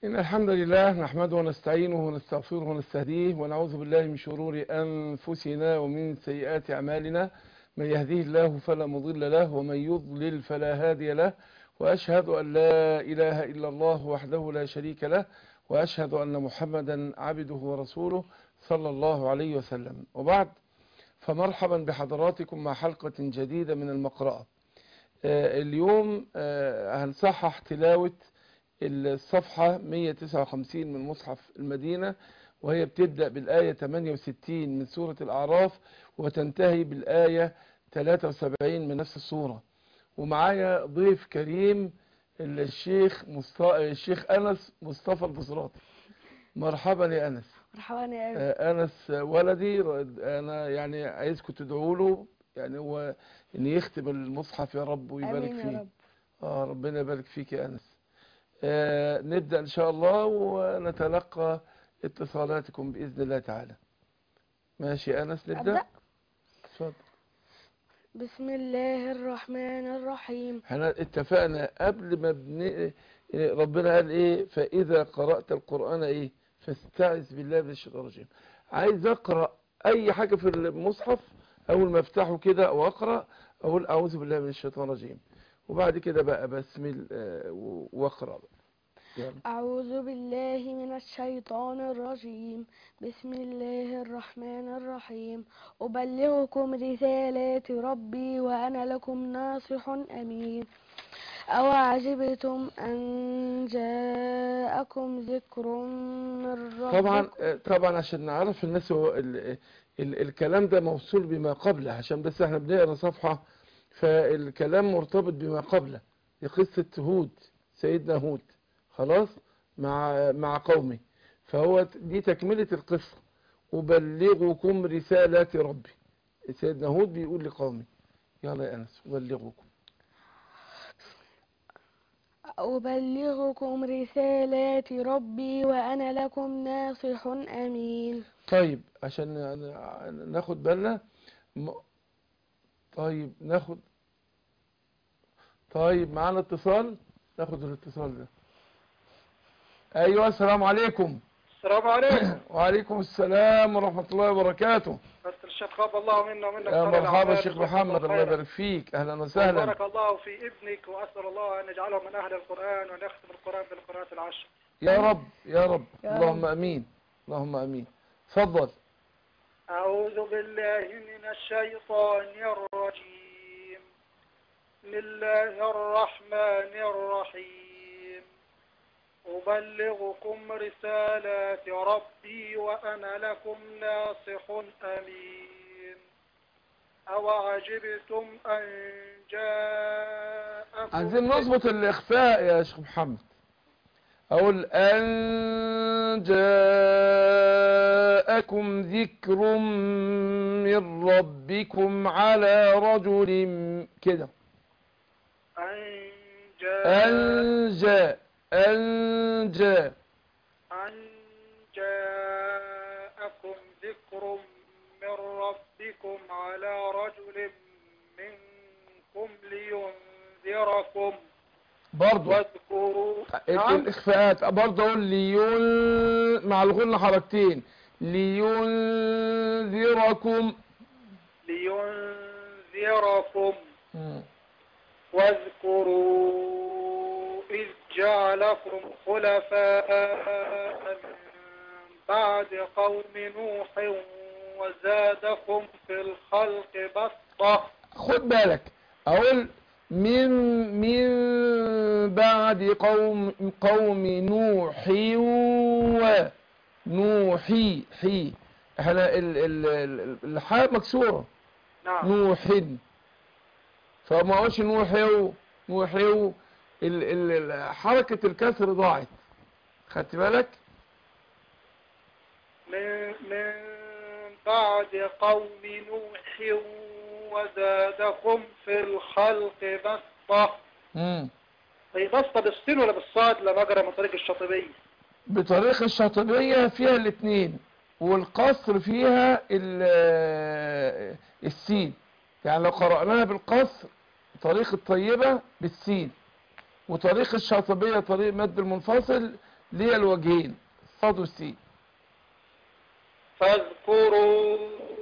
إن الحمد لله نحمده ونستعينه ونستغفره ونستهديه ونعوذ بالله من شرور أنفسنا ومن سيئات أعمالنا من يهديه الله فلا مضل له ومن يضلل فلا هادي له وأشهد أن لا إله إلا الله وحده لا شريك له وأشهد أن محمدا عبده ورسوله صلى الله عليه وسلم وبعد فمرحبا بحضراتكم مع حلقة جديدة من المقرأة آه، اليوم آه، هنصحح تلاوة الصفحة 159 من مصحف المدينة وهي بتبدأ بالآية 68 من سورة الأعراف وتنتهي بالآية 73 من نفس السورة ومعايا ضيف كريم الشيخ مصط... الشيخ أنس مصطفى البصراتي مرحبا يا أنس مرحبا يا أبي آه، أنس ولدي أنا يعني عايزكم تدعوا له يعني هو إن يختم المصحف يا رب ويبارك آمين يا فيه رب آه ربنا يبارك فيك يا أنس آه نبدأ إن شاء الله ونتلقى اتصالاتكم بإذن الله تعالى ماشي يا أنس نبدأ أبدأ اتفضل بسم الله الرحمن الرحيم احنا اتفقنا قبل ما بن... ربنا قال ايه فإذا قرأت القرآن ايه فاستعذ بالله من الشيطان الرجيم عايز اقرأ اي حاجة في المصحف اول ما افتحه كده او اقرأ اقول اعوذ بالله من الشيطان الرجيم وبعد كده بقى بسمل آه، و- واقرأ بقى يلا. أعوذ بالله من الشيطان الرجيم بسم الله الرحمن الرحيم أبلغكم رسالات ربي وأنا لكم ناصح أمين أو عجبتم أن جاءكم ذكر من ربكم طبعا آه، طبعا عشان نعرف الناس هو ال... ال... الكلام ده موصول بما قبله عشان بس احنا بنقرا صفحة فالكلام مرتبط بما قبله دي قصة هود سيدنا هود خلاص مع مع قومه فهو دي تكملة القصة أبلغكم رسالات ربي سيدنا هود بيقول لقومه يلا يا أنس أبلغكم أبلغكم رسالات ربي وأنا لكم ناصح أمين طيب عشان ن- ناخد بالنا م- طيب ناخد طيب معانا اتصال ناخد الاتصال ده ايوه السلام عليكم السلام عليكم وعليكم السلام ورحمة الله وبركاته بس الشيخ خاب الله منا ومنك يا خير مرحبا الأعمال شيخ وجزاك محمد الله خيرا. يبارك فيك اهلا وسهلا وبارك الله في ابنك وأسأل الله أن يجعله من أهل القرآن وأن يختم القرآن بالقراءات العشر يا رب يا رب يا اللهم امين اللهم امين اتفضل أعوذ بالله من الشيطان الرجيم بسم الله الرحمن الرحيم أبلغكم رسالات ربي وأنا لكم ناصح أمين أو عجبتم أن جاءكم عايزين نظبط الإخفاء يا شيخ محمد أقول أن جاءكم ذكر من ربكم على رجل كده أن جاء أن جاء أن جاء أن جاءكم ذكر من ربكم على رجل منكم لينذركم برضو واذكروا ال- نعم الإخفاءات برضو أقول ليون مع الغنى حركتين لينذركم لينذركم مم. واذكروا إذ جعلكم خلفاء من بعد قوم نوح وزادكم في الخلق بسطة خد بالك اقول من من بعد قوم قوم نوح و نوحي حي احنا ال ال ال- الحاء مكسوره نعم نوح فما قالش نوحي نوحي ال ال ال- حركه الكسر ضاعت خدت بالك من, من بعد قوم نوح وزادكم في الخلق بسطة مم. هي بسطة بالسين ولا بالصاد لما أقرأ من طريق الشاطبية بطريقة الشاطبية فيها الاثنين والقصر فيها ال- السين يعني لو قرأناها بالقصر طريق الطيبة بالسين وطريق الشاطبية طريق مد المنفصل ليه الوجهين صاد والسين فاذكروا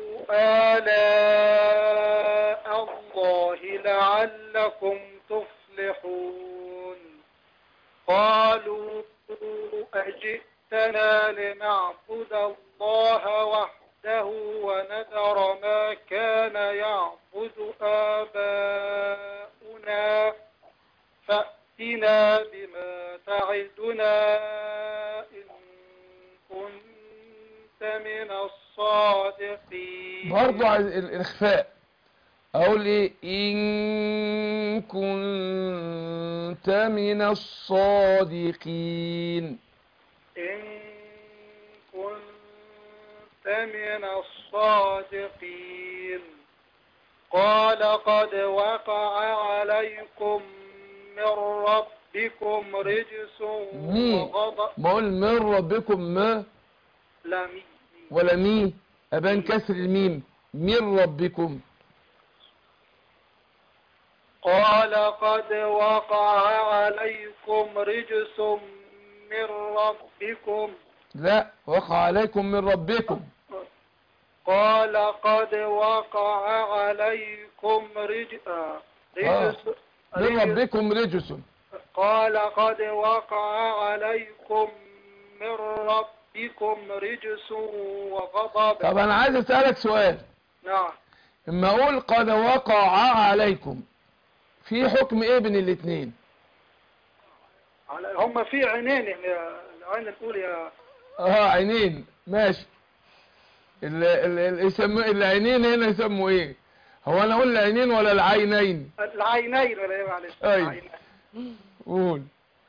آلاء الله لعلكم تفلحون قالوا أجئتنا لنعبد الله وحده ونذر ما كان يعبد آباؤنا فأتنا بما تعدنا إن كنت من الصادقين برضو عايز ال- الإخفاء أقول إيه إن كنت من الصادقين إن كنت من الصادقين قال قد وقع عليكم من ربكم رجس مي. وغضب بقول من ربكم ما لا مي مي. ولا مي أبان كسر الميم من ربكم قال قد وقع عليكم رجس من ربكم لا وقع عليكم من ربكم قال قد وقع عليكم رج... آه، رجس من رجس- ربكم رجس قال قد وقع عليكم من ربكم رجس وغضب طب أنا عايز أسألك سؤال نعم اما اقول قد وقع عليكم في حكم ايه بين الاثنين على- هم في عينين يا العين الأولى يا اه عينين ماشي ال ال ال يسموا العينين هنا يسموا ايه هو انا اقول العينين ولا العينين العينين ولا ايه معلش أيوة. العينين. قول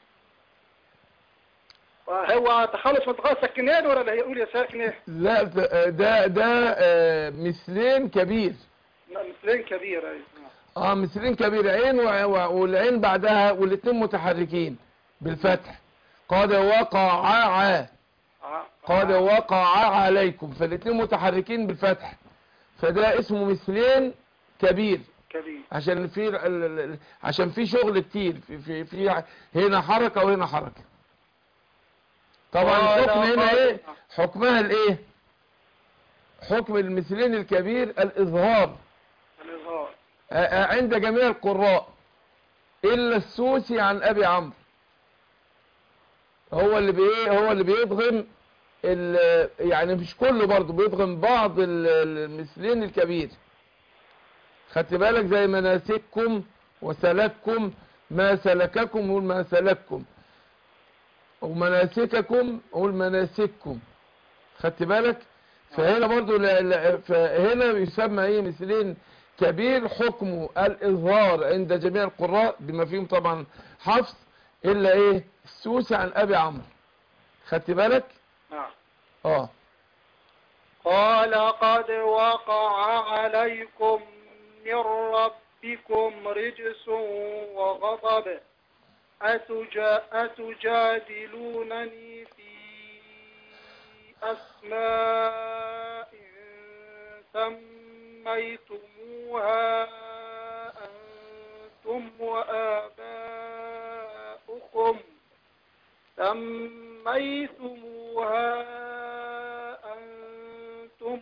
هو تخلص من تخلص سكنين ولا اللي هي أولى ساكنة لا ده ده, ده آه، مثلين كبير مثلين كبيرة أيوة. اه مثلين كبير عين وع- وع- والعين بعدها والاثنين متحركين بالفتح قد وقع ع آه. قد وقع عليكم فالاثنين متحركين بالفتح فده اسمه مثلين كبير كبير عشان في ال- ال- ال- عشان في شغل كتير في في في هنا حركة وهنا حركة طبعا آه، لا، الحكم هنا قال- ايه حكمها الايه حكم المثلين الكبير الاظهار الإظهار آه، آه، عند جميع القراء الا السوسي عن ابي عمرو هو اللي بايه هو اللي بيضغم ال- يعني مش كله برضه بيضغم بعض ال- المثلين الكبير خدت بالك زي مناسككم وسلككم ما سلككم قول ما سلككم ومناسككم قول مناسككم خدت بالك فهنا برضو لا لا فهنا يسمى ايه مثلين كبير حكمه الاظهار عند جميع القراء بما فيهم طبعا حفص الا ايه السوسي عن ابي عمرو خدت بالك نعم اه قال قد وقع عليكم من ربكم رجس وغضب أتجا أتجادلونني في أسماء سميتموها أنتم وآباؤكم سميتموها أنتم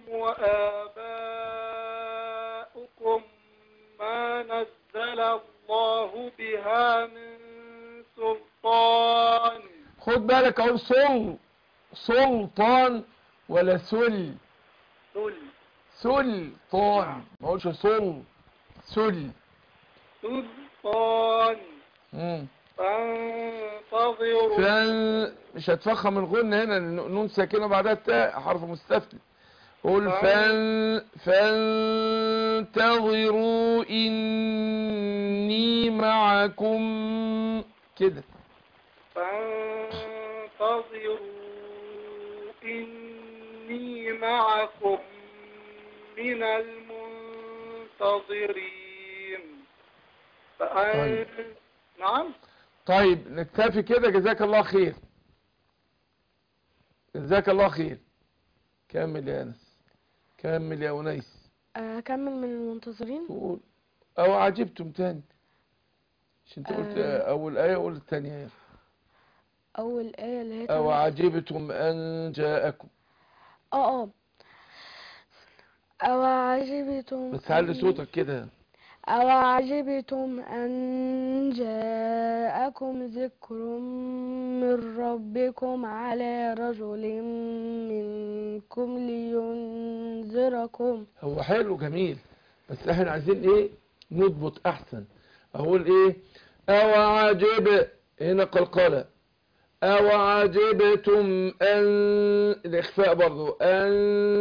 وآباؤكم ما نزل الله بها من سلطان خد بالك اقول سل سلطان ولا سل سل سلطان ما اقولش سل سل سلطان مم. فانتظروا فان مش هتفخم الغنة هنا لأن نون ساكنة بعدها التاء حرف مستثنى قول فان فانتظروا إني معكم كده فانتظروا إني معكم من المنتظرين فأن... نعم طيب نكتفي كده جزاك الله خير جزاك الله خير كمل يا أنس كمل يا أنيس أكمل من المنتظرين تقول أو عجبتم تاني عشان انت قلت آه. أول آية قول التانية يا أول آية اللي هي أو تمام. عجبتم أن جاءكم اه اه أو عجبتم بس علي أن- صوتك كده أو عجبتم أن جاءكم ذكر من ربكم على رجل منكم لينذركم هو حلو جميل بس احنا عايزين ايه نضبط احسن اقول ايه او عجب هنا قلقلة او عجبتم ان الاخفاء برضو ان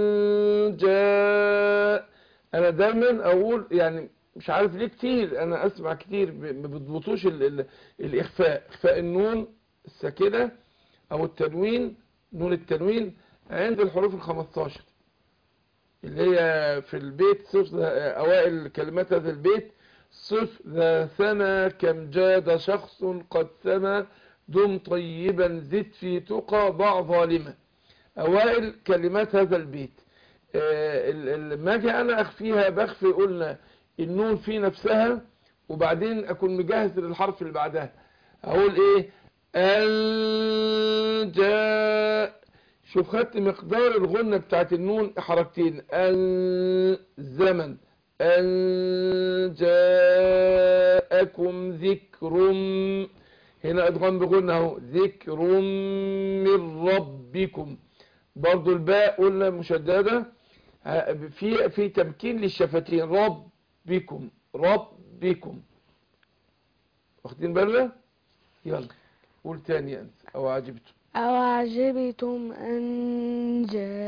جاء انا دايما اقول يعني مش عارف ليه كتير انا اسمع كتير ب- ما بتضبطوش ال ال الاخفاء اخفاء النون الساكنة او التنوين نون التنوين عند الحروف الخمستاشر اللي هي في البيت صف ذا- أوائل كلمات هذا البيت صف ذا ثنى كم جاد شخص قد ثنى دم طيبا زد في تقى ضع ظالما أوائل كلمات هذا البيت آه، ال- ال- ما اجي أنا أخفيها بخفي قلنا النون في نفسها وبعدين أكون مجهز للحرف اللي بعدها أقول إيه أن جاء شوف خدت مقدار الغنة بتاعت النون حركتين أن زمن أن جاءكم ذكر هنا أدغام بغنة اهو ذكر من ربكم برضو الباء قلنا مشددة ها- في في تمكين للشفتين ربكم ربكم واخدين بالنا يلا قول تاني أنت أو عجبتم أو عجبتم أن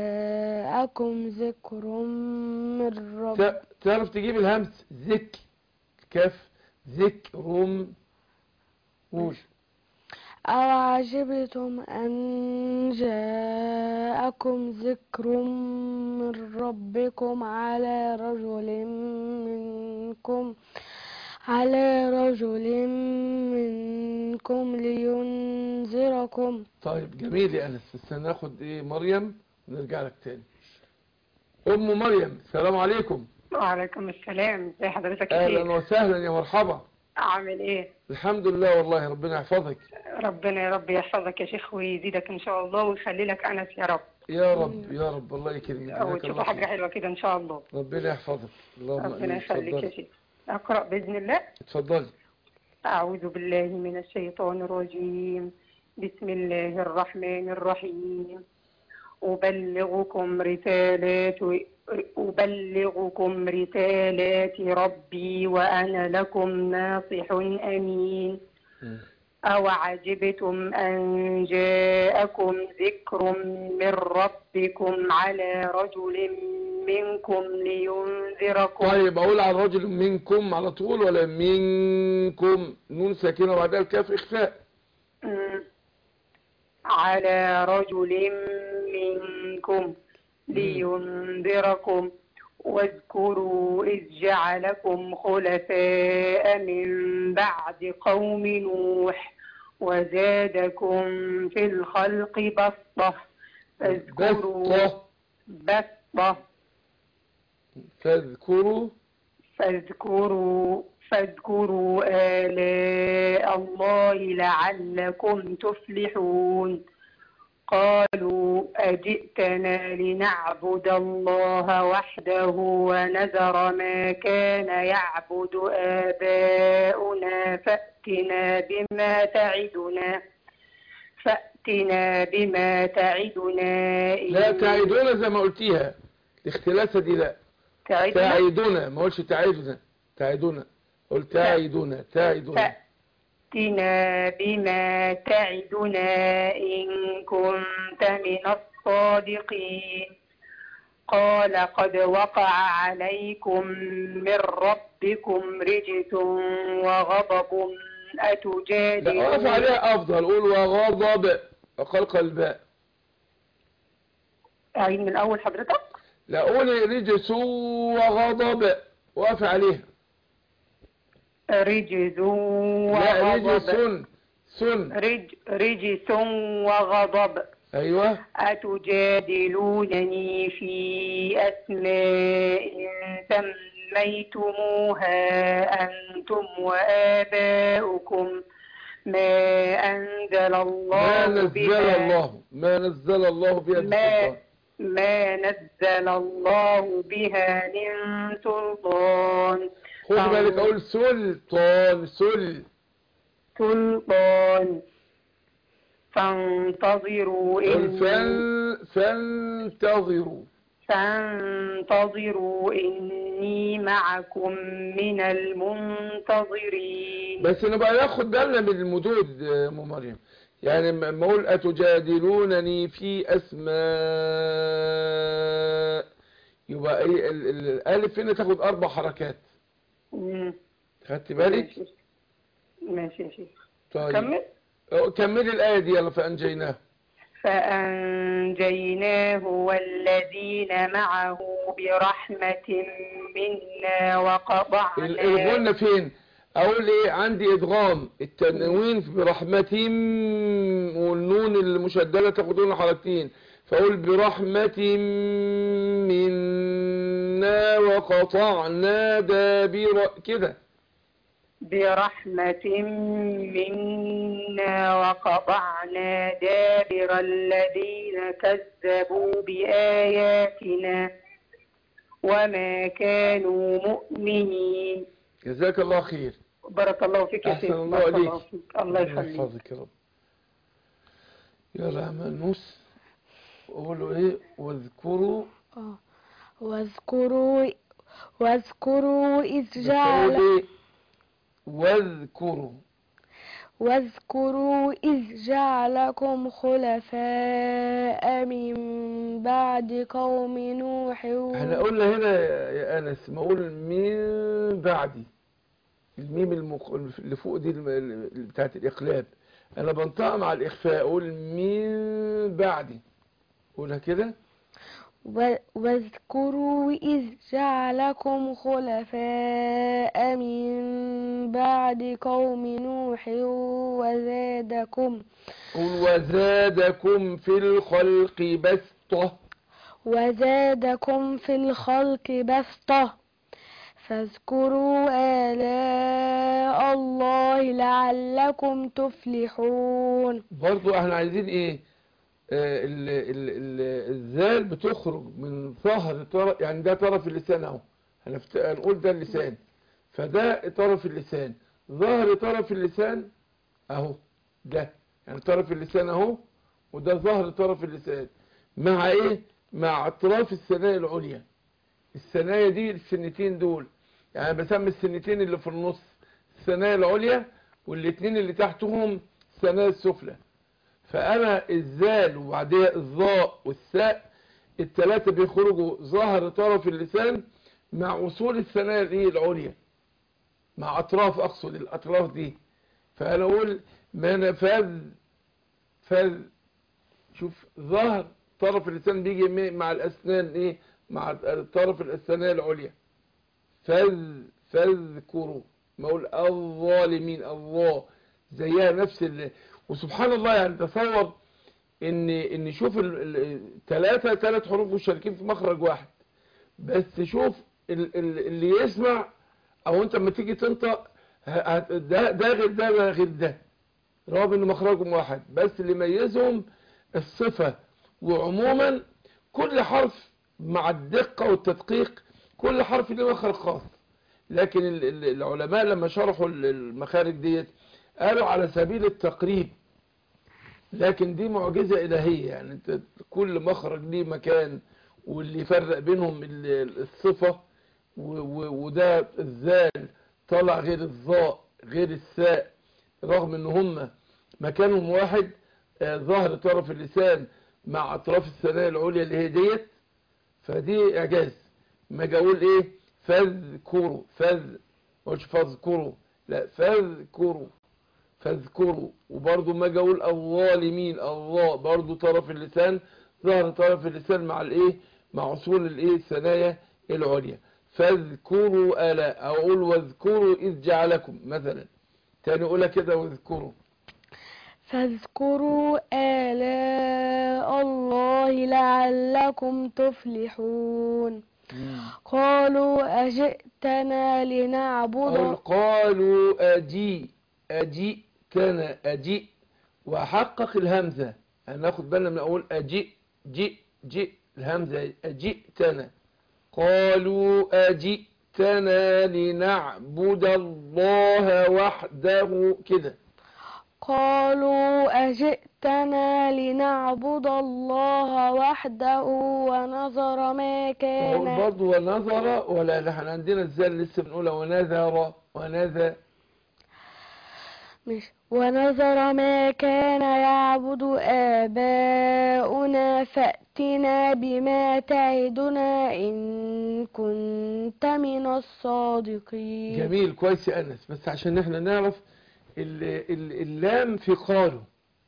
جاءكم ذكر من رب ت- تعرف تجيب الهمس ذك كاف ذكر قول أو عجبتم أن جاءكم ذكر من ربكم على رجل منكم على رجل منكم لينذركم طيب جميل يا أنس بس هناخد إيه مريم ونرجع لك تاني أم مريم السلام عليكم وعليكم السلام ازي حضرتك يا أهلا شيخ وسهلا يا مرحبا عامل ايه الحمد لله والله ربنا يحفظك ربنا يا رب يحفظك يا شيخ ويزيدك ان شاء الله ويخلي لك انس يا رب يا رب يا رب الله يكرمك جزاك وتشوفوا الله حاجه خير. حلوه كده ان شاء الله ربنا يحفظك اللهم ربنا آمين. يخليك يا اتفضلي شيخ اقرا باذن الله اتفضلي اعوذ بالله من الشيطان الرجيم بسم الله الرحمن الرحيم أبلغكم رسالات أبلغكم رسالات ربي وأنا لكم ناصح أمين مم. أو عجبتم أن جاءكم ذكر من ربكم على رجل منكم لينذركم طيب أقول على الرجل منكم على طول ولا منكم نون ساكنة وبعدها الكاف إخفاء مم. على رجل منكم لينذركم واذكروا إذ جعلكم خلفاء من بعد قوم نوح وزادكم في الخلق بسطة فاذكروا بسطة بسطة فاذكروا فاذكروا فاذكروا آلاء الله لعلكم تفلحون قالوا أجئتنا لنعبد الله وحده ونذر ما كان يعبد آباؤنا فأتنا بما تعدنا فأتنا بما تعدنا إن لا تعيدونا زي ما قلتيها الاختلاسة دي لا تعدنا تعيدونا ما قلتش تعيدونا تعيدونا قلت تعيدونا تعيدونا فأتنا بما تعدنا إن كنت من الصادقين قال قد وقع عليكم من ربكم رجس وغضب لا اقف أتجادلون عليها افضل قول وغضب وقلق الباء أعيد من الأول حضرتك لا قولي رجس وغضب وقف عليها رجز لا وغضب رجس سن رج رجس وغضب ايوه أتجادلونني في أسماء سميتموها أنتم وآباؤكم ما أنزل الله ما نزل بها الله ما نزل الله بها من ما سلطان ما نزل الله بها من سلطان خد بالك اقول سلطان سل سلطان فانتظروا قل إني فان فانتظروا فانتظروا إني معكم من المنتظرين بس نبقى ناخد بالنا من المدود يا ام مريم يعني لما اقول اتجادلونني في اسماء يبقى ايه ال- ال- الالف هنا تاخد اربع حركات مم. خدت بالك ماشي ماشي يا شيخ طيب كمل أه، كملي الايه دي يلا فانجيناه فأنجيناه والذين معه برحمة منا وقطعنا الإدغام فين اقول ايه عندي ادغام التنوين في برحمة والنون المشددة تاخدون حركتين فاقول برحمة منا وقطعنا دابر كده برحمة منا وقطعنا دابر الذين كذبوا بآياتنا وما كانوا مؤمنين جزاك الله خير بارك الله فيك يا أحسن شيخ الله بارك عليك. الله فيك الله يخليك يحفظك يا رب يلا يا منوس قولوا ايه واذكروا آه. واذكروا واذكروا إذ بس جعل قولوا ايه واذكروا واذكروا إذ جعلكم خلفاء من بعد قوم نوح احنا قلنا هنا يا يا انس ما اقول من بعدي الميم المق... اللي فوق دي الم- اللي بتاعت الاقلاب انا بنطق مع الاخفاء اقول من بعدي قولها كده و- واذكروا إذ جعلكم خلفاء من بعد قوم نوح وزادكم قول وزادكم في الخلق بسطة وزادكم في الخلق بسطة فاذكروا آلاء الله لعلكم تفلحون برضو احنا عايزين ايه آه ال... ال... ال... الذال بتخرج من ظهر طرف يعني ده طرف اللسان اهو هنفت... هنقول ده اللسان فده طرف اللسان ظهر طرف اللسان اهو ده يعني طرف اللسان اهو وده ظهر طرف اللسان مع ايه مع اطراف الثنايا العليا الثنايا دي السنتين دول يعني بسمي السنتين اللي في النص الثنايا العليا والاتنين اللي تحتهم الثنايا السفلى فانا الزال وبعدها الظاء والساء الثلاثه بيخرجوا ظهر طرف اللسان مع وصول الثنايا الايه العليا مع اطراف اقصد الاطراف دي فانا اقول منفذ فذ شوف ظهر طرف اللسان بيجي مي- مع الاسنان ايه مع طرف الثنايا العليا فذ فاذكروا ما اقول الظالمين الله زيها نفس ال... وسبحان الله يعني تصور ان ان شوف الثلاثه ثلاث حروف مشتركين في مخرج واحد بس شوف ال- ال- اللي يسمع او انت لما تيجي تنطق ه- هت- ده ده غير ده ده غير ده رغم ان مخرجهم واحد بس اللي يميزهم الصفة وعموما كل حرف مع الدقة والتدقيق كل حرف له مخرج خاص لكن ال- ال- العلماء لما شرحوا ال- المخارج ديت قالوا على سبيل التقريب لكن دي معجزة إلهية يعني انت كل مخرج ليه مكان واللي يفرق بينهم ال- الصفة و- و- وده الذال طلع غير الظاء غير الساء رغم ان هم مكانهم واحد آه، ظهر طرف اللسان مع اطراف الثنايا العليا اللي هي ديت فدي اعجاز ما اجي اقول ايه فاذكروا فاذ ما قلتش فاذكروا لا فاذكروا فاذكروا وبرضه ما اجي اقول الظالمين الله برضه طرف اللسان ظهر طرف اللسان مع الايه مع وصول الايه الثنايا العليا فاذكروا آلاء او اقول واذكروا اذ جعلكم مثلا تاني اقولها كده واذكروا فاذكروا آلاء الله لعلكم تفلحون قالوا أجئتنا أو لنعبد قالوا أجي أجئتنا أجئ وأحقق الهمزة يعني ناخد بالنا من أقول أجئ جئ جئ الهمزة أجئتنا قالوا أجئتنا لنعبد الله وحده كده قالوا أجئتنا لنعبد الله وحده ونظر ما أقول كان برضه ونظر ولا احنا عندنا ازاي لسه بنقولها ونذر ونذر مش ونظر ما كان يعبد آباؤنا فأتنا بما تعدنا إن كنت من الصادقين جميل كويس يا أنس بس عشان احنا نعرف ال ال اللام في قالوا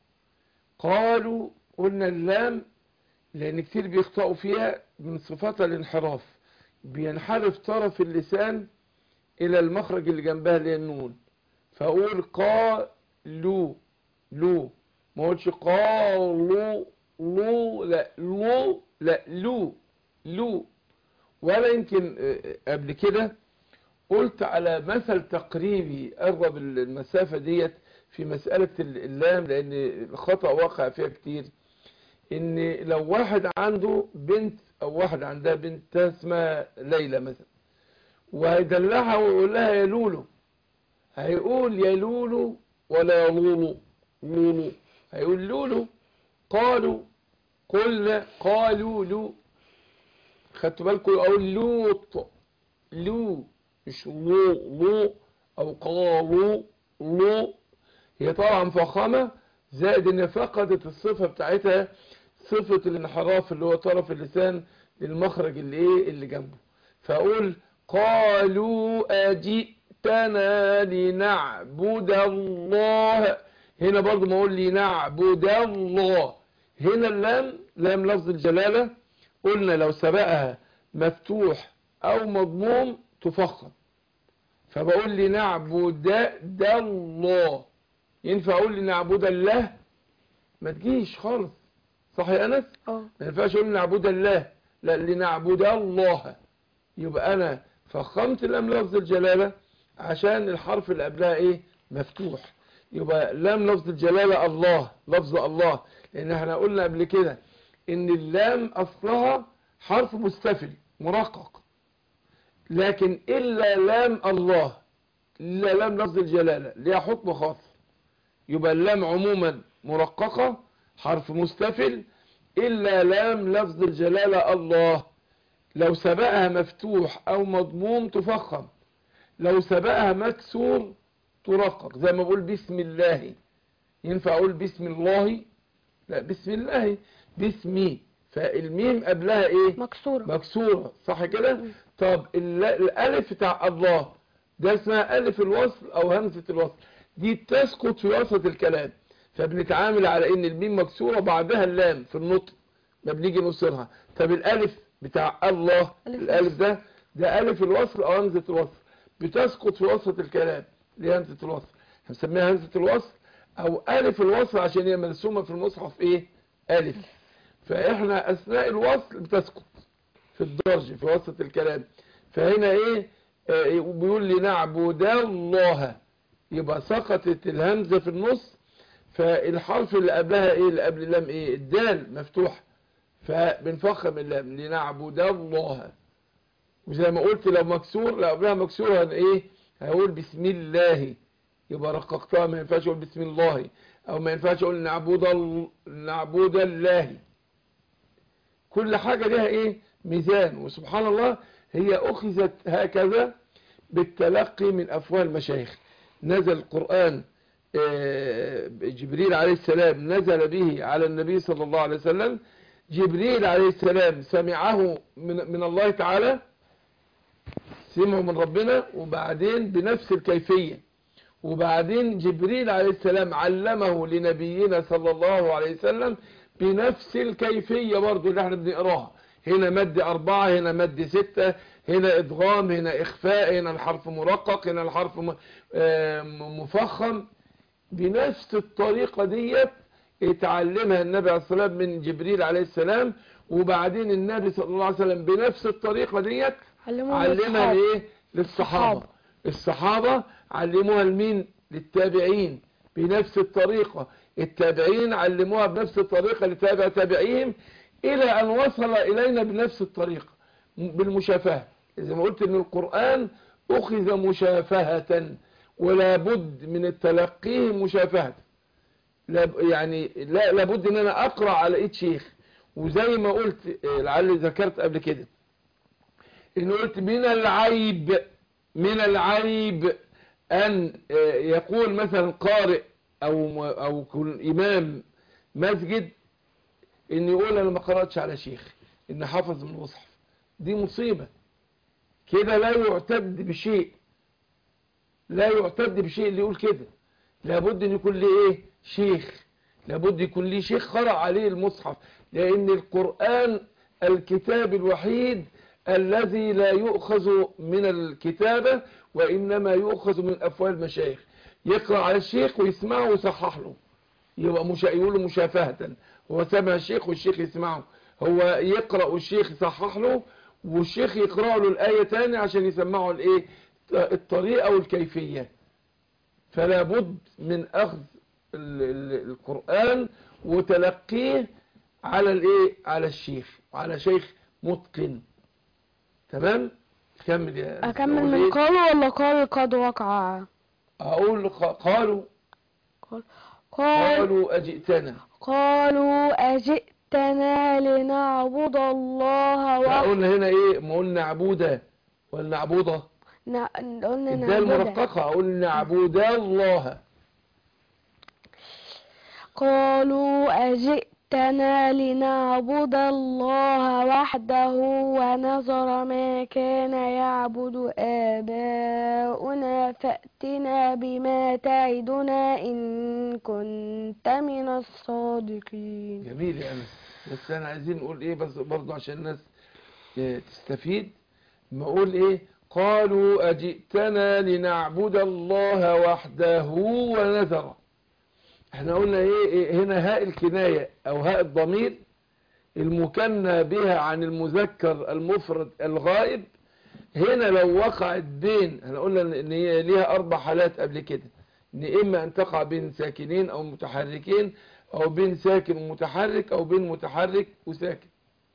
قالوا قلنا اللام لأن كتير بيخطئوا فيها من صفاتها الانحراف بينحرف طرف اللسان إلى المخرج اللي جنبها اللي هي النون فأقول قالوا لو ما اقولش قالوا لو لا لو لا لو لو ولا يمكن آه، قبل كده قلت على مثل تقريبي قرب المسافة ديت في مسألة اللام لأن الخطأ واقع فيها كتير إن لو واحد عنده بنت أو واحد عندها بنت اسمها ليلى مثلا وهيدلعها ويقول لها يا لولو هيقول يا لولو ولا يا لولو لولو هيقول لولو قالوا قلنا قالوا لو خدتوا بالكم اقول لوط لو مش لو لو او قالوا لو هي طبعا فخامة زائد ان فقدت الصفة بتاعتها صفة الانحراف اللي هو طرف اللسان للمخرج اللي ايه اللي جنبه فاقول قالوا اجئتنا لنعبد الله هنا برضو ما اقول لنعبد الله هنا اللام لام لفظ الجلالة قلنا لو سبقها مفتوح او مضموم تفخم فبقول لنعبد ده الله ينفع اقول لنعبد الله ما تجيش خالص صح يا انس اه ما ينفعش اقول لنعبد الله لا لنعبد الله يبقى انا فخمت لام لفظ الجلالة عشان الحرف اللي قبلها ايه مفتوح يبقى لام لفظ الجلالة الله لفظ الله لان احنا قلنا قبل كده ان اللام اصلها حرف مستفل مرقق لكن الا لام الله الا لام لفظ الجلالة ليها حكم خاص يبقى اللام عموما مرققة حرف مستفل إلا لام لفظ الجلالة الله لو سبقها مفتوح أو مضموم تفخم لو سبقها مكسور ترقق زي ما بقول بسم الله ينفع أقول بسم الله لا بسم الله باسمي فالميم قبلها ايه مكسورة مكسورة صح كده طب ال- الالف بتاع الله ده اسمها الف الوصل او همزة الوصل دي تسقط في وسط الكلام فبنتعامل على ان الميم مكسورة بعدها اللام في النطق ما بنيجي نوصلها طب الالف بتاع الله ألف الالف ده ده الف الوصل او همزة الوصل بتسقط في وسط الكلام دي همزة الوصل هنسميها همزة الوصل او الف الوصل عشان هي مرسومة في المصحف ايه الف فاحنا اثناء الوصل بتسقط في الدرج في وسط الكلام فهنا ايه آه، بيقول لي نعبد الله يبقى سقطت الهمزة في النص فالحرف اللي قبلها ايه اللي قبل اللام ايه الدال مفتوح فبنفخم اللام لنعبد الله وزي ما قلت لو مكسور لو قبلها مكسور هن ايه هقول بسم الله يبقى رققتها ما ينفعش اقول بسم الله او ما ينفعش اقول نعبد ال- نعبد الله كل حاجة لها ايه ميزان وسبحان الله هي اخذت هكذا بالتلقي من افواه المشايخ نزل القرآن آه، جبريل عليه السلام نزل به على النبي صلى الله عليه وسلم جبريل عليه السلام سمعه من, من الله تعالى سمعه من ربنا وبعدين بنفس الكيفية وبعدين جبريل عليه السلام علمه لنبينا صلى الله عليه وسلم بنفس الكيفية برضو اللي احنا بنقراها هنا مد أربعة هنا مد ستة هنا إدغام هنا إخفاء هنا الحرف مرقق هنا الحرف م- آه، مفخم بنفس الطريقة ديت اتعلمها النبي عليه الصلاة والسلام من جبريل عليه السلام وبعدين النبي صلى الله عليه وسلم بنفس الطريقة ديت علموها علمها للصحابة. لايه للصحابة الصحابة علموها لمين للتابعين بنفس الطريقة التابعين علموها بنفس الطريقة لتابع تابعيهم إلى أن وصل إلينا بنفس الطريقة بالمشافهة زي ما قلت إن القرآن أخذ مشافهة ولا بد من التلقيه مشافهة لا يعني لا لابد ان انا اقرا على ايد شيخ وزي ما قلت آه، لعلي ذكرت قبل كده ان قلت من العيب من العيب ان آه، يقول مثلا قارئ او م- او كل امام مسجد ان يقول انا ما قراتش على شيخ ان حفظ من المصحف دي مصيبه كده لا يعتد بشيء لا يعتد بشيء اللي يقول كده لابد ان يكون ليه ايه شيخ لابد يكون ليه شيخ قرأ عليه المصحف لان القرآن الكتاب الوحيد الذي لا يؤخذ من الكتابة وانما يؤخذ من افواه المشايخ يقرأ على الشيخ ويسمعه ويصحح له يبقى مش يقول له مشافهة هو سمع الشيخ والشيخ يسمعه هو يقرأ والشيخ يصحح له والشيخ يقرأ له الآية تاني عشان يسمعه الايه الطريقة والكيفية فلا بد من أخذ ال- ال- القرآن وتلقيه على الايه على الشيخ وعلى شيخ متقن تمام كمل يا اكمل أقول من إيه؟ قالوا ولا قال قد وقع اقول ق- قالوا قال قالوا اجئتنا قالوا أجئتنا لنعبد الله لا وحده قلنا هنا ايه ما قلنا عبودة ولا نعبودة ن- قلنا الدال نعبد مرققة اقول نعبد الله قالوا أجئتنا لنعبد الله وحده ونذر ما كان يعبد آباؤنا فأتنا بما تعدنا إن كنت من الصادقين جميل يا انس بس انا عايزين نقول ايه بس برضه عشان الناس اه، تستفيد ما اقول ايه قالوا اجئتنا لنعبد الله وحده ونذر احنا قلنا ايه, إيه هنا هاء الكناية او هاء الضمير المكنى بها عن المذكر المفرد الغائب هنا لو وقعت بين احنا قلنا ان هي ليها اربع حالات قبل كده ان اما ان تقع بين ساكنين او متحركين او بين ساكن ومتحرك او بين متحرك وساكن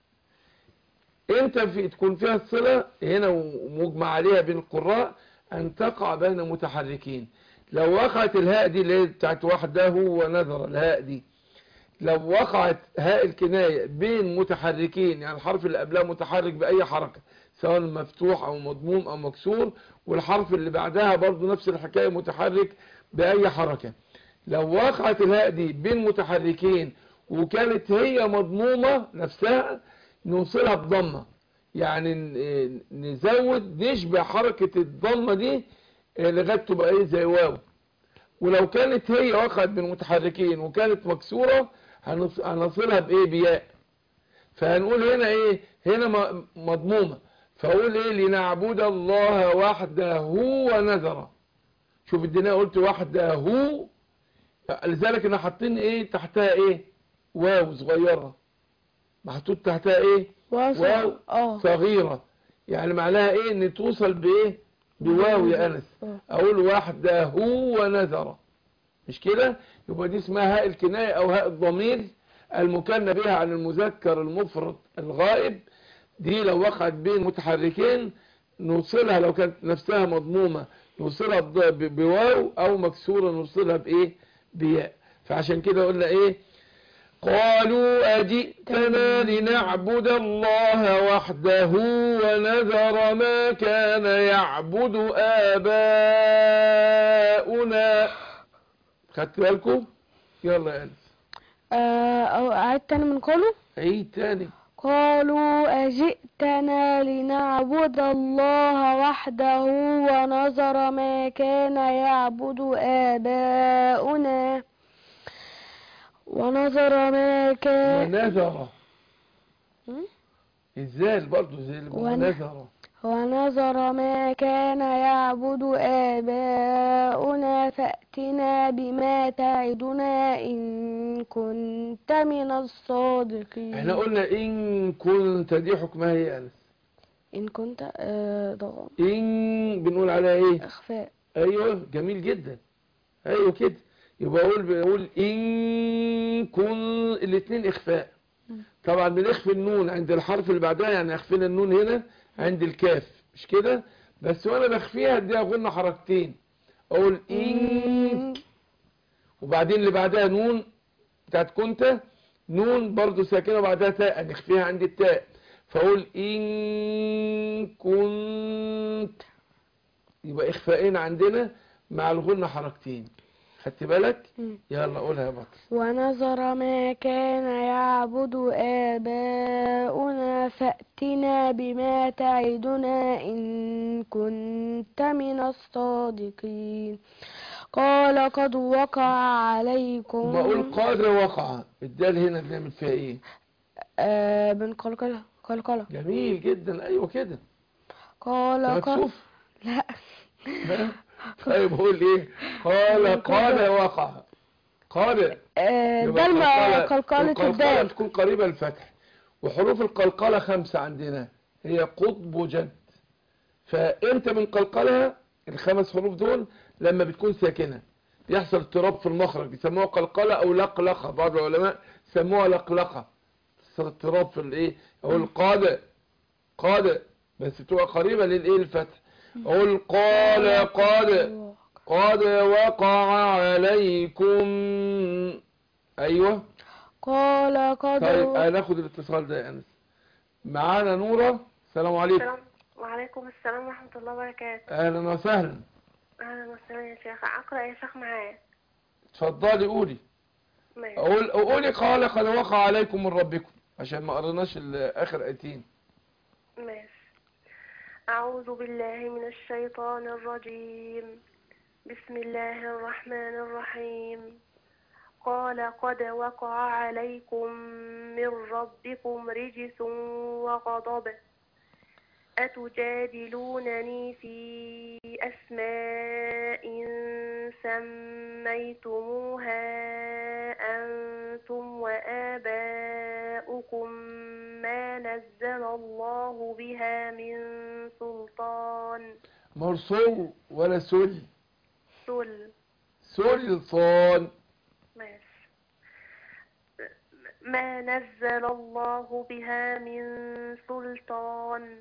امتى في تكون فيها الصلة هنا ومجمع عليها بين القراء ان تقع بين متحركين لو وقعت الهاء دي اللي هي بتاعت وحده ونذر الهاء دي لو وقعت هاء الكناية بين متحركين يعني الحرف اللي قبلها متحرك بأي حركة سواء مفتوح أو مضموم أو مكسور والحرف اللي بعدها برضو نفس الحكاية متحرك بأي حركة لو وقعت الهاء دي بين متحركين وكانت هي مضمومة نفسها نوصلها بضمة يعني ن- نزود نشبه حركة الضمة دي آه، لغاية تبقى ايه زي واو ولو كانت هي وقعت بين متحركين وكانت مكسورة هنص- هنصلها بايه بياء فهنقول هنا ايه هنا م- مضمومة فاقول ايه لنعبد الله وحده ونذر شوف الدنيا قلت وحده لذلك احنا حاطين ايه تحتها ايه واو صغيرة محطوط تحتها ايه واو واو اه صغيرة يعني معناها ايه ان توصل بايه بواو يا انس آه. اقول وحده ونذر مش كده يبقى دي اسمها هاء الكناية او هاء الضمير المكنى بها عن المذكر المفرد الغائب دي لو وقعت بين متحركين نوصلها لو كانت نفسها مضمومة نوصلها بض- ب- بواو او مكسورة نوصلها بايه بياء فعشان كده قلنا ايه قالوا أجئتنا لنعبد الله وحده ونذر ما كان يعبد آباؤنا خدت بالكم يلا يا ألف آه، أو أعد تاني من قالوا عيد تاني قالوا أجئتنا لنعبد الله وحده ونذر ما كان يعبد آباؤنا ونذر ما كان ونذر هم؟ ازاي برضه زي اللي ون- ونذر ونذر ما كان يعبد آباؤنا فأتنا بما تعدنا إن كنت من الصادقين احنا قلنا ان كنت دي حكمها ايه يا أنس إن كنت آه، ضغط ان بنقول عليها ايه إخفاء ايوه جميل جدا ايوه كده يبقى اقول بقول ان كن الاثنين اخفاء طبعا بنخفي النون عند الحرف اللي بعدها يعني اخفينا النون هنا عند الكاف مش كده بس وانا بخفيها اديها غنى حركتين اقول ان وبعدين اللي بعدها نون بتاعت كنت نون برضو ساكنه وبعدها تاء نخفيها عند التاء فاقول ان كنت يبقى اخفائين عندنا مع الغنى حركتين خدت بالك مم. يلا قولها يا بطل ونظر ما كان يعبد آباؤنا فأتنا بما تعدنا إن كنت من الصادقين قال قد وقع عليكم بقول قادر وقع الدال هنا بنعمل فيها ايه آه من قلقلة قلقلة جميل جدا ايوه كده قال قد مكسوف لا طيب قول ايه قال قال وقع قال آه يبقى دل القلقلة- قلقلة القلقلة الدال تكون قريبة الفتح وحروف القلقلة خمسة عندنا هي قطب جد فامتى بنقلقلها الخمس حروف دول لما بتكون ساكنة يحصل اضطراب في المخرج بيسموها قلقلة او لقلقة بعض العلماء سموها لقلقة يحصل اضطراب في الايه او القادة قادة بس بتبقى قريبة للايه الفتح اقول قال قاد قد وقع عليكم ايوه قال قد طيب و- هناخد الاتصال ده يا انس معانا نورة السلام عليكم السلام وعليكم السلام ورحمة الله وبركاته اهلا وسهلا أهلا وسهلا يا شيخ أقرأ يا شيخ معايا اتفضلي قولي ماشي اقول قولي قال قد وقع عليكم من ربكم عشان ما قريناش ال- اخر ايتين ماشي أعوذ بالله من الشيطان الرجيم بسم الله الرحمن الرحيم قال قد وقع عليكم من ربكم رجس وغضب أتجادلونني في أسماء سميتموها أنتم وآباؤكم ما نزل الله بها من سلطان مرسول ولا سل سل سلطان ماشي ما نزل الله بها من سلطان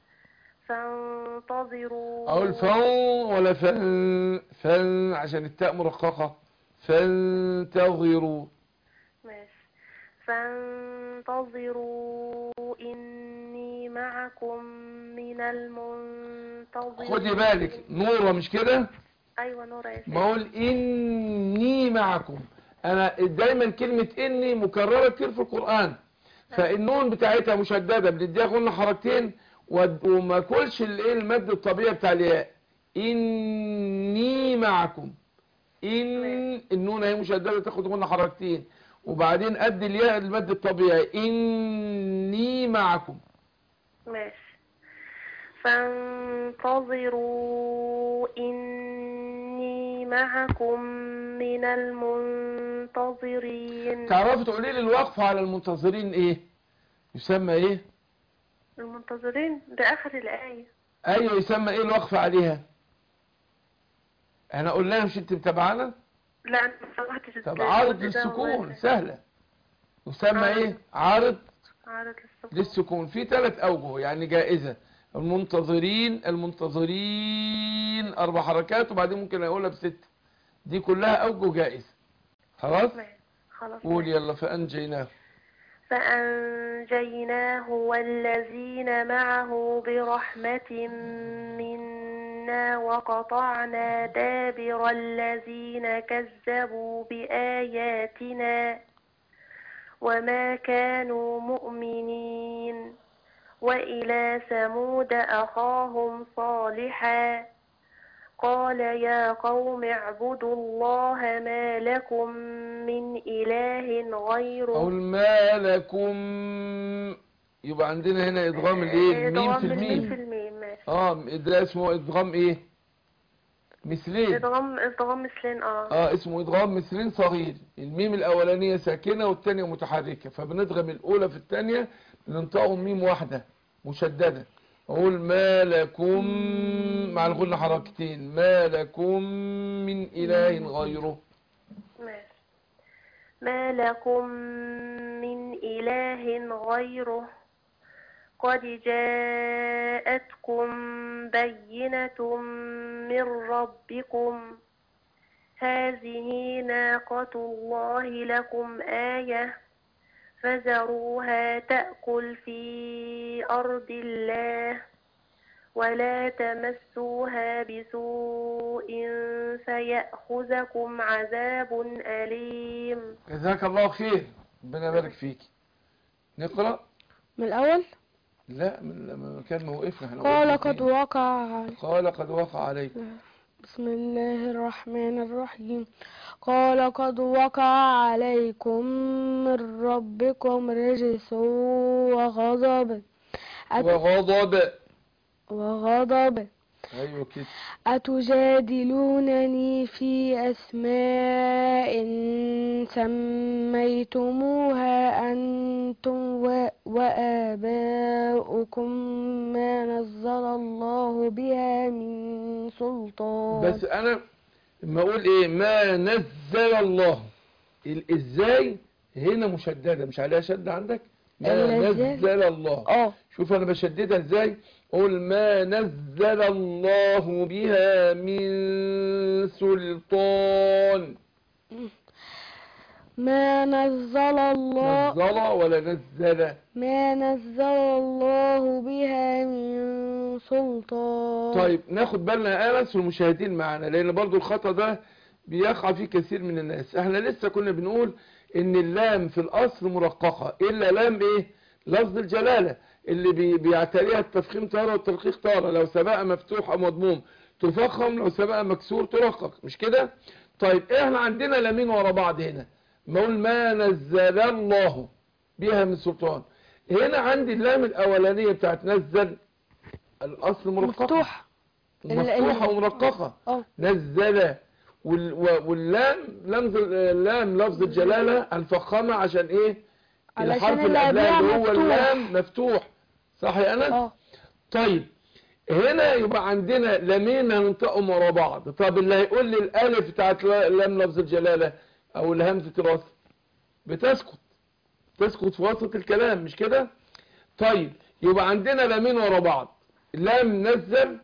فانتظروا اقول فن ولا فن فن عشان التاء مرققة فانتظروا ماشي فانتظروا إني معكم من المنتظرين خدي بالك نورة مش كده أيوة نورة يا شيخ ما اقول اني معكم انا دايما كلمة اني مكررة كتير في القرآن فالنون بتاعتها مشددة بنديها قلنا حركتين ود- وما كلش الايه المد الطبيعي بتاع الياء اني معكم ان النون اهي مشددة تاخد قلنا حركتين وبعدين قد الياء المد الطبيعي اني معكم ماشي فانتظروا إني معكم من المنتظرين تعرفي تقولي لي الوقف على المنتظرين ايه يسمى ايه المنتظرين ده آخر الآية ايوه يسمى ايه الوقف عليها احنا قلنا مش انت متابعانا لا أنا ما سمعتش طب الجزء عارض ده للسكون والله. سهلة يسمى عارض. ايه عارض عارض للسكون للسكون في ثلاث اوجه يعني جائزة المنتظرين المنتظرين اربع حركات وبعدين ممكن اقولها بست دي كلها اوجه جائزة خلاص ماشي. خلاص قول ماشي. يلا فانجيناه فأنجيناه والذين معه برحمة منا وقطعنا دابر الذين كذبوا بآياتنا وما كانوا مؤمنين وإلى ثمود أخاهم صالحا قال يا قوم اعبدوا الله ما لكم من إله غيره اقول ما لكم يبقى عندنا هنا ادغام الايه الميم إدغام في الميم في الميم الميم ماشي اه ده اسمه ادغام ايه مثلين إدغام إدغام مثلين اه اه اسمه ادغام مثلين صغير الميم الاولانيه ساكنه والثانيه متحركه فبندغم الاولى في الثانيه بننطقهم ميم واحده مشدده اقول ما لكم مع الغنى حركتين ما لكم من اله غيره ماشي ما لكم من إله غيره قد جاءتكم بينة من ربكم هذه ناقة الله لكم آية فذروها تأكل في أرض الله ولا تمسوها بسوء فيأخذكم عذاب أليم جزاك الله خير ربنا يبارك فيك نقرأ من الأول لا من لما كان موقفنا احنا قال وقفنا قد فين؟ وقع قال قد وقع عليكم بسم الله الرحمن الرحيم قال قد وقع عليكم من ربكم رجس وغضب أت- وغضب وغضب ايوه كده أتجادلونني في أسماء سميتموها أنتم و- وآباؤكم ما نزل الله بها من سلطان بس انا لما اقول ايه ما نزل الله ال- ازاي هنا مشددة مش عليها شد عندك ما الإزاي؟ نزل الله اه شوف انا بشددها ازاي قول ما نزل الله بها من سلطان ما نزل الله نزل ولا نزل ما نزل الله بها من سلطان طيب ناخد بالنا يا انس والمشاهدين معانا لان برضو الخطأ ده بيقع فيه كثير من الناس احنا لسه كنا بنقول ان اللام في الاصل مرققة الا لام ايه لفظ الجلالة اللي بي بيعتريها التفخيم تارة والترقيق تارة لو سبقها مفتوح او مضموم تفخم لو سبقها مكسور ترقق مش كده طيب احنا عندنا لامين ورا بعض هنا نقول ما نزل الله بها من سلطان هنا عندي اللام الاولانية بتاعت نزل الاصل مرققة مفتوح ال- مفتوحة ال- ومرققة اه نزل وال- و- واللام لمز اللام لفظ الجلالة الفخامة عشان ايه علشان الحرف اللي اللي قبلها قبلها اللي هو مفتوح. اللام مفتوح صح يا انس اه طيب هنا يبقى عندنا لامين هننطقهم ورا بعض طب اللي هيقول لي الالف بتاعت لا- لام لفظ الجلالة او الهمزة الوصل بتسكت تسكت في وسط الكلام مش كده طيب يبقى عندنا لامين ورا بعض لام نزل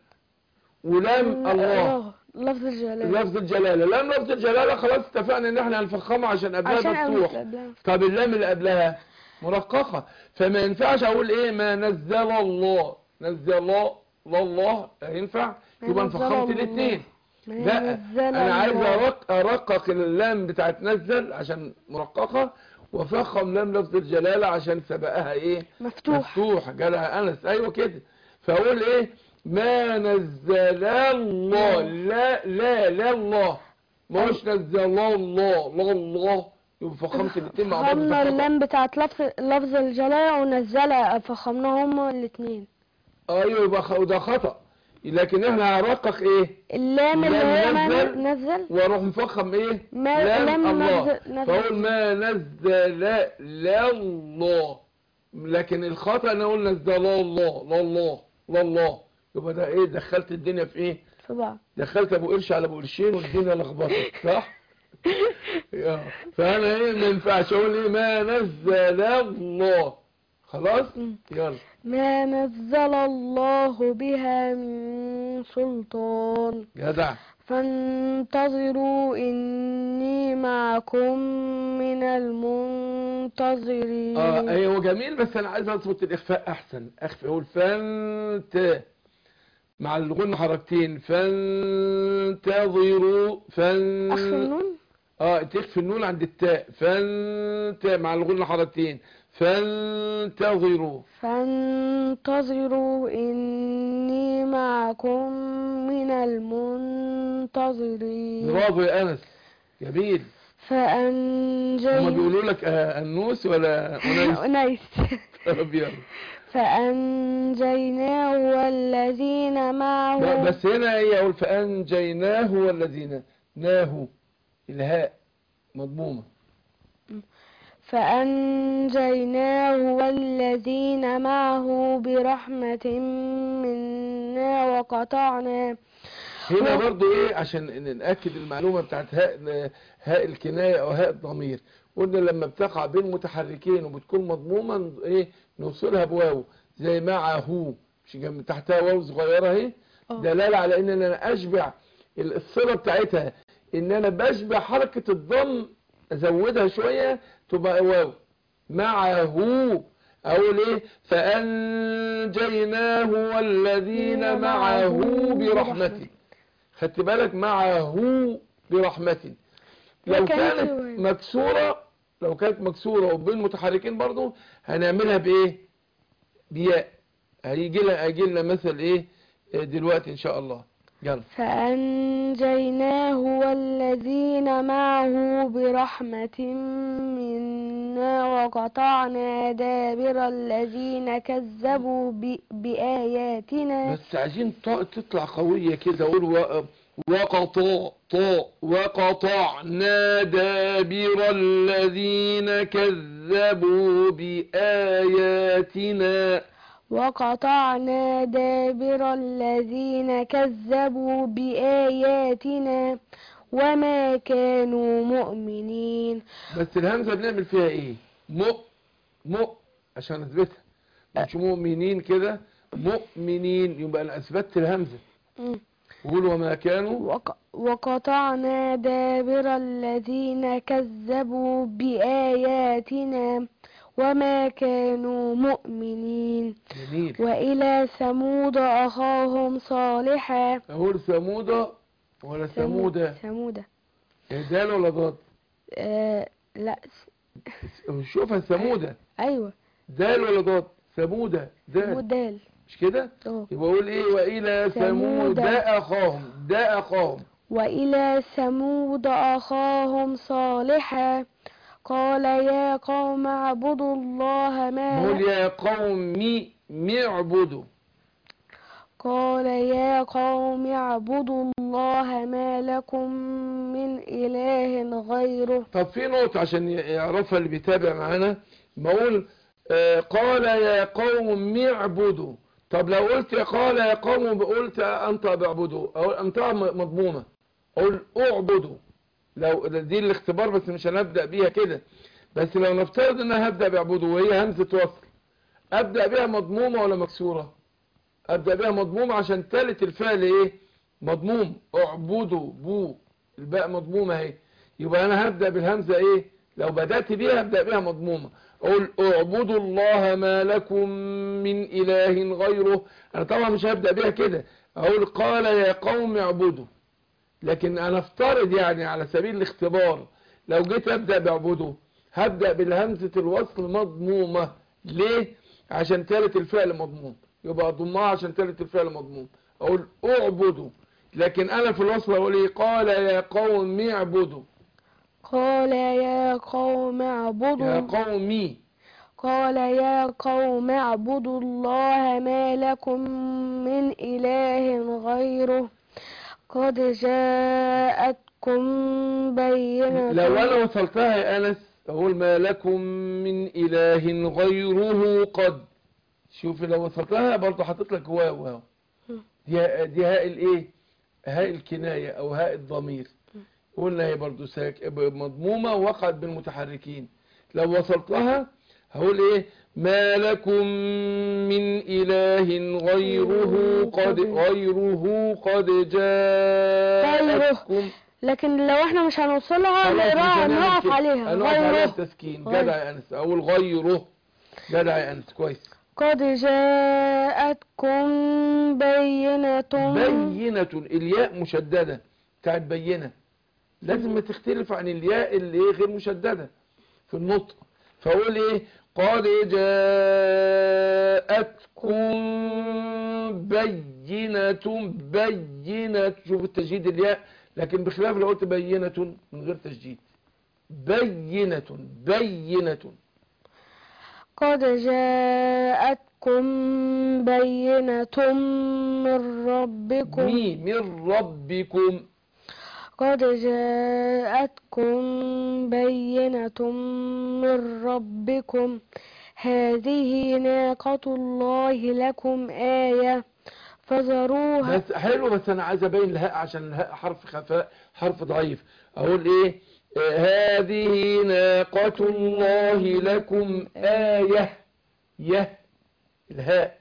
ولام الله اه لفظ الجلالة لفظ الجلالة لام لفظ الجلالة خلاص اتفقنا ان احنا هنفخمها عشان قبلها عشان مفتوح قبل- قبلها طب اللام اللي قبلها مرققة فما ينفعش اقول ايه ما نزل الله نزل الله لا الله ينفع ما يبقى نزل انفخمت الله. الاثنين ما لا نزل انا عايز الله. أرق ارقق اللام بتاعت نزل عشان مرققة وافخم لام لفظ الجلالة عشان سبقها ايه مفتوح مفتوح جالها انس ايوه كده فاقول ايه ما نزل الله لا لا لا الله ما هوش نزل الله الله لا الله يبقى فخمت الاثنين مع بعض فخمنا ده خطأ. اللام بتاعت لفظ لفظ الجلالة ونزلها فخمناها هما الاتنين ايوه يبقى خ- ده خطأ لكن احنا هنرقق ايه اللام اللي هي لام ما نزل. نزل واروح مفخم ايه ما- لام لام الله نزل- نزل. فاقول ما نزل لا الله لكن الخطأ انا اقول نزل الله لا الله لا الله يبقى ده ايه دخلت الدنيا في ايه في بعض دخلت ابو قرش على ابو قرشين والدنيا لخبطت صح آه. فانا ايه ما ينفعش اقول ايه ما نزل الله خلاص مم. يلا ما نزل الله بها من سلطان جدع فانتظروا إني معكم من المنتظرين اه ايه هو جميل بس انا عايز اظبط الاخفاء احسن اخفي اقول فانت مع الغن حركتين فانتظروا فان أخفي النون اه تخفي النون عند التاء فانت مع الغن حركتين فانتظروا فانتظروا إني معكم من المنتظرين برافو يا انس جميل هما فأنجينا بيقولوا لك آه انوس ولا انيس نايس طب يلا فأنجيناه والذين لا، معه بس هنا هي اقول فانجيناه والذين ناهوا الهاء مضمومه فأنجيناه والذين معه برحمة منا وقطعنا هنا هو- برضو ايه عشان ن- نأكد المعلومة بتاعت هاء هاء الكناية او هاء الضمير قلنا لما بتقع بين متحركين وبتكون مضمومة ايه نوصلها بواو زي معه مش جنب تحتها واو صغيرة اهي اه. دلالة على ان انا اشبع ال- الصلة بتاعتها ان انا بشبع حركة الضم ازودها شوية تبقى واو معه اقول ايه فانجيناه والذين معه برحمته خدت بالك معه برحمة لو وكانت كانت رواية. مكسورة لو كانت مكسورة وبين متحركين برضو هنعملها بايه بياء هيجي لنا هيجي لنا مثل ايه آه، دلوقتي ان شاء الله يلا فأنجيناه والذين معه برحمة منا وقطعنا دابر الذين كذبوا ب- بآياتنا بس عايزين طاء تطلع قوية كده اقول و- وقطع طاء وقطعنا دابر الذين كذبوا بآياتنا وقطعنا دابر الذين كذبوا بآياتنا وما كانوا مؤمنين بس الهمزة بنعمل فيها ايه مؤ مؤ عشان اثبتها مش مؤمنين كده مؤمنين يبقى انا اثبتت الهمزة مم. قول وما كانوا وق- وقطعنا دابر الذين كذبوا بآياتنا وما كانوا مؤمنين جميل وإلى ثمود أخاهم صالحا اقول ثمودة ولا ثمودة ثمودة دال ولا ضاد آه لا شوفها ثمودة أيوة دال ولا ضاد ثمودة دال مودال مش كده أهو. يبقى اقول ايه والى ثمود ثمود. اخاهم ده اخاهم وإلى ثمود أخاهم صالحا قال يا قوم اعبدوا الله ما قول يا قوم اعبدوا قال يا قوم اعبدوا الله ما لكم من إله غيره طب في نقطة عشان يعرفها اللي بيتابع معانا ما اقول آه، قال يا قوم اعبدوا طب لو قلت يا قال يا قوم قلت انت بعبدوا او انتها مضمومة اقول اعبدوا لو دي الاختبار بس مش هنبدأ بيها كده بس لو نفترض ان انا هبدأ بعبدوا وهي همزة وصل ابدأ بيها مضمومة ولا مكسورة ابدأ بيها مضمومة عشان تالت الفعل ايه مضموم اعبدوا بو الباء مضمومة اهي يبقى انا هبدأ بالهمزة ايه لو بدأت بيها هبدأ بيها مضمومة اقول اعبدوا الله ما لكم من اله غيره انا طبعا مش هبدأ بيها كده اقول قال يا قوم اعبدوا لكن انا افترض يعني على سبيل الاختبار لو جيت ابدأ باعبدوا هبدأ بالهمزة الوصل مضمومة ليه عشان تالت الفعل مضموم يبقى ضمها عشان تالت الفعل مضموم اقول اعبدوا لكن انا في الوصل اقول ايه قال يا قوم اعبدوا قال يا قوم يا اعبدوا قومي قال يا قوم اعبدوا الله ما لكم من إله غيره قد جاءتكم بينة لو انا وصلتها يا انس اقول ما لكم من اله غيره قد شوف لو وصلتها برضه حاطط لك واو اهو دي دي هاء الايه هاء الكنايه او هاء الضمير قلنا هي برضه ساك مضمومه وقعت بالمتحركين لو وصلتها هقول ايه ما لكم من اله غيره قد غيره قد جاءتكم لكن لو احنا مش هنوصلها خلاص مش نقراها هنعمل نقف كده. عليها هنقف عليها غيره التسكين غير. جدع يا انس اقول غيره جدع يا انس كويس قد جاءتكم بينة بينة الياء مشددة بتاعت بينة لازم تختلف عن الياء اللي ايه غير مشددة في النطق فاقول ايه قد جاءتكم بينة بينة شوف التجديد الياء لكن بخلاف لو قلت بينة من غير تجديد بينة بينة قد جاءتكم بينة من ربكم مي من ربكم قد جاءتكم بينة من ربكم هذه ناقة الله لكم آية فذروها بس حلو بس انا عايز ابين الهاء عشان الهاء حرف خفاء حرف ضعيف اقول ايه آه، هذه ناقة الله لكم آية يه الهاء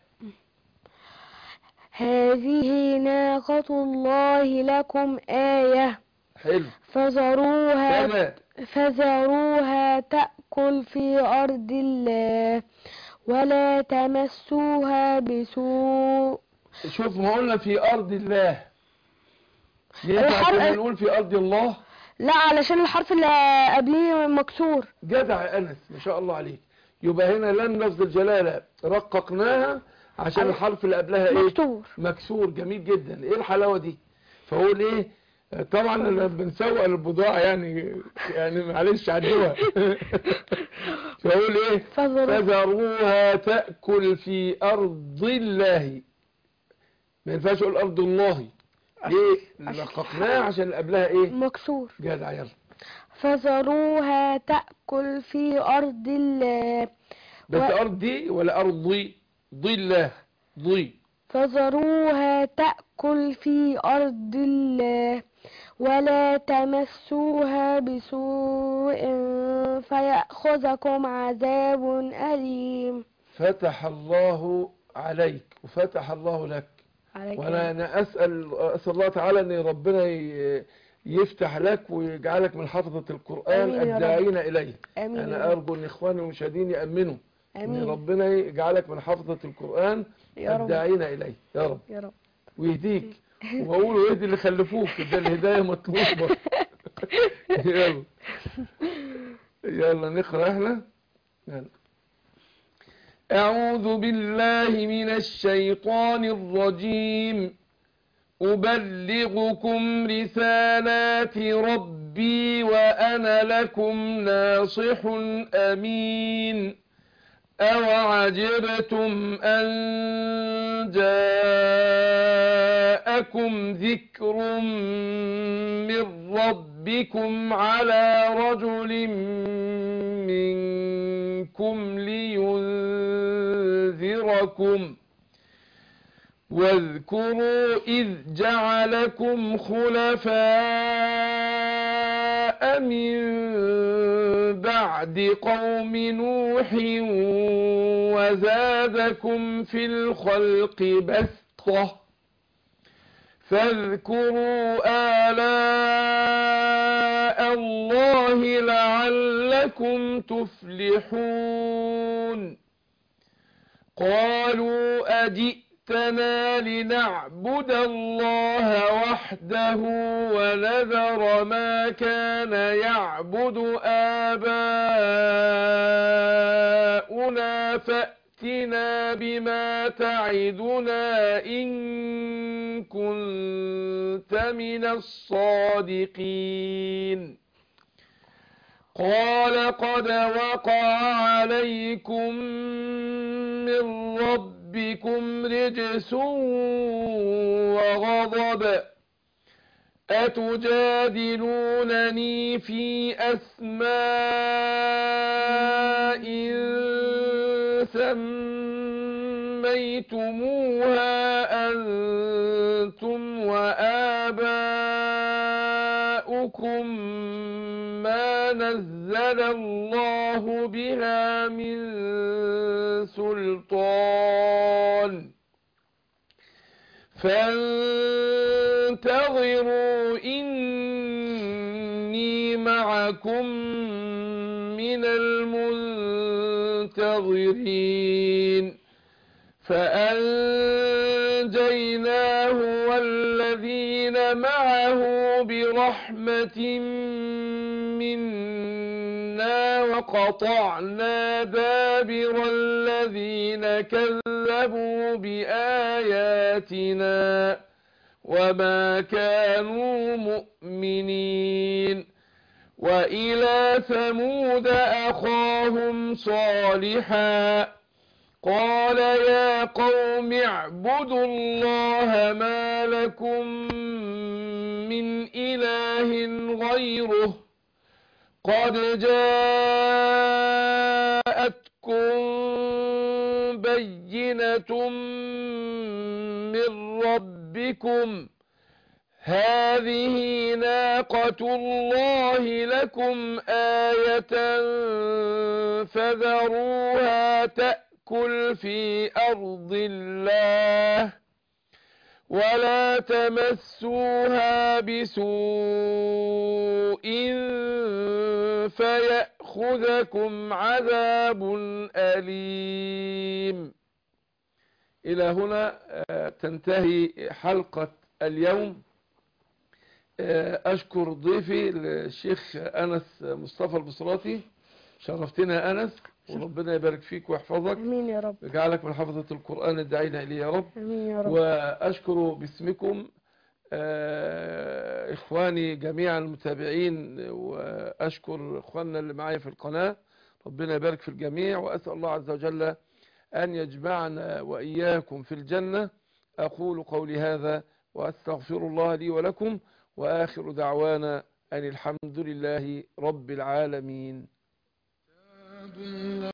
هذه ناقة الله لكم آية حلو فذروها تمام فذروها تأكل في أرض الله ولا تمسوها بسوء شوف ما قلنا في ارض الله ينفع الحرف- كنا نقول في ارض الله لا علشان الحرف اللي قبليه مكسور جدع يا انس ما شاء الله عليك يبقى هنا لم لفظ الجلاله رققناها عشان أيوة. الحرف اللي قبلها ايه مكسور مكسور جميل جدا ايه الحلاوه دي فاقول ايه طبعا انا بنسوق البضاعه يعني يعني معلش عدوها فاقول ايه فذروها فذروها تاكل في ارض الله ما ينفعش اقول ارض الله ليه رققناها عشان اللي قبلها ايه مكسور جدع يلا فذروها تأكل في أرض الله بس و- ارض دي ولا ارضي ضي الله ضي فذروها تأكل في أرض الله ولا تمسوها بسوء فيأخذكم عذاب أليم فتح الله عليك وفتح الله لك عليك وانا انا اسال اسال الله تعالى ان ربنا ي- يفتح لك ويجعلك من حفظة القرآن آمين يا رب. الداعين اليه آمين يا انا رب. ارجو ان اخواني المشاهدين يامنوا ان آمين ربنا يجعلك من حفظة القرآن يا رب الداعين اليه يا رب يا رب ويهديك واقول ويهدي اللي خلفوك ده الهدايه مطلوبه يلا يلا نقرا احنا يلا. أعوذ بالله من الشيطان الرجيم أبلغكم رسالات ربي وأنا لكم ناصح أمين أوعجبتم أن جاءكم ذكر من ربكم على رجل منكم لينذركم واذكروا إذ جعلكم خلفاء من بعد قوم نوح وزادكم في الخلق بسطة فاذكروا آلاء الله لعلكم تفلحون قالوا أجئتنا لنعبد الله وحده ونذر ما كان يعبد آباؤنا فأتنا بما تعدنا إن كنت من الصادقين قال قد وقع عليكم من ربكم رجس وغضب أتجادلونني في أسماء سميتموها أنتم وآباؤكم ما نزل الله بها من سلطان فانتظروا إني معكم من المنتظرين فأنجيناه والذين معه برحمة منا وقطعنا دابر الذين كذبوا بآياتنا وما كانوا مؤمنين وإلى ثمود أخاهم صالحا قال يا قوم اعبدوا الله ما لكم من إله غيره قد جاءتكم بينة من بكم هذه ناقة الله لكم آية فذروها تأكل في أرض الله ولا تمسوها بسوء فيأخذكم عذاب أليم إلى هنا آه، تنتهي حلقة اليوم آه، أشكر ضيفي الشيخ أنس مصطفى البصراتي شرفتنا يا أنس وربنا يبارك فيك ويحفظك امين يا رب ويجعلك من حفظة القرآن الداعين إليه يا رب امين يا رب وأشكر باسمكم آه، إخواني جميع المتابعين وأشكر إخواننا اللي معايا في القناة ربنا يبارك في الجميع وأسأل الله عز وجل أن يجمعنا وإياكم في الجنة أقول قولي هذا وأستغفر الله لي ولكم وآخر دعوانا أن الحمد لله رب العالمين